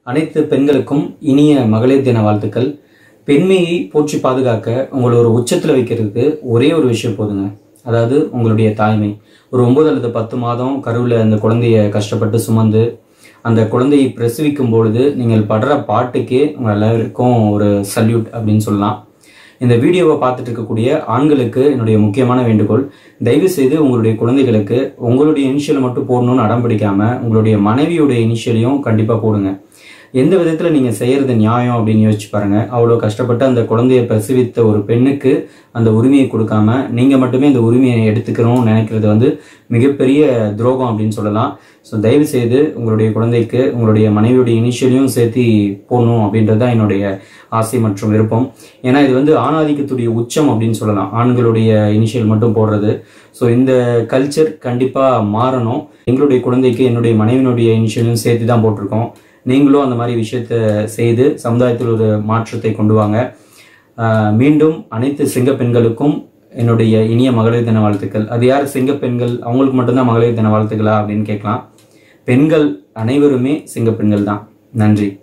அனைத்து பெண்களுக்கும் இனிய மகளிர் தின வாழ்த்துக்கள் பெண்மையை போற்றி பாதுகாக்க உங்களை ஒரு உச்சத்தில் வைக்கிறதுக்கு ஒரே ஒரு விஷயம் போதுங்க அதாவது உங்களுடைய தாய்மை ஒரு ஒன்பது அல்லது பத்து மாதம் கருவில் அந்த குழந்தைய கஷ்டப்பட்டு சுமந்து அந்த குழந்தையை பிரசவிக்கும் பொழுது நீங்கள் படுற பாட்டுக்கே உங்கள் எல்லாருக்கும் ஒரு சல்யூட் அப்படின்னு சொல்லலாம் இந்த வீடியோவை பார்த்துட்டு இருக்கக்கூடிய ஆண்களுக்கு என்னுடைய முக்கியமான வேண்டுகோள் தயவு செய்து உங்களுடைய குழந்தைகளுக்கு உங்களுடைய இனிஷியலை மட்டும் போடணும்னு அடம் பிடிக்காம உங்களுடைய மனைவியுடைய இனிஷியலையும் கண்டிப்பாக போடுங்க எந்த விதத்தில் நீங்கள் செய்கிறது நியாயம் அப்படின்னு யோசிச்சு பாருங்க அவ்வளோ கஷ்டப்பட்டு அந்த குழந்தையை பிரசவித்த ஒரு பெண்ணுக்கு அந்த உரிமையை கொடுக்காம நீங்கள் மட்டுமே அந்த உரிமையை எடுத்துக்கணும்னு நினைக்கிறது வந்து மிகப்பெரிய துரோகம் அப்படின்னு சொல்லலாம் ஸோ தயவு செய்து உங்களுடைய குழந்தைக்கு உங்களுடைய மனைவியுடைய இனிஷியலையும் சேர்த்து போடணும் அப்படின்றது தான் என்னுடைய ஆசை மற்றும் விருப்பம் ஏன்னா இது வந்து ஆணாதிக்கத்துடைய உச்சம் அப்படின்னு சொல்லலாம் ஆண்களுடைய இனிஷியல் மட்டும் போடுறது ஸோ இந்த கல்ச்சர் கண்டிப்பாக மாறணும் எங்களுடைய குழந்தைக்கு என்னுடைய மனைவியினுடைய இனிஷியலும் சேர்த்து தான் போட்டிருக்கோம் நீங்களும் அந்த மாதிரி விஷயத்த செய்து சமுதாயத்தில் ஒரு மாற்றத்தை கொண்டு வாங்க ஆஹ் மீண்டும் அனைத்து சிங்க பெண்களுக்கும் என்னுடைய இனிய மகளிர் தின வாழ்த்துக்கள் அது யார் சிங்க பெண்கள் அவங்களுக்கு மட்டும்தான் மகளிர் தின வாழ்த்துக்களா அப்படின்னு கேட்கலாம் பெண்கள் அனைவருமே சிங்க பெண்கள் தான் நன்றி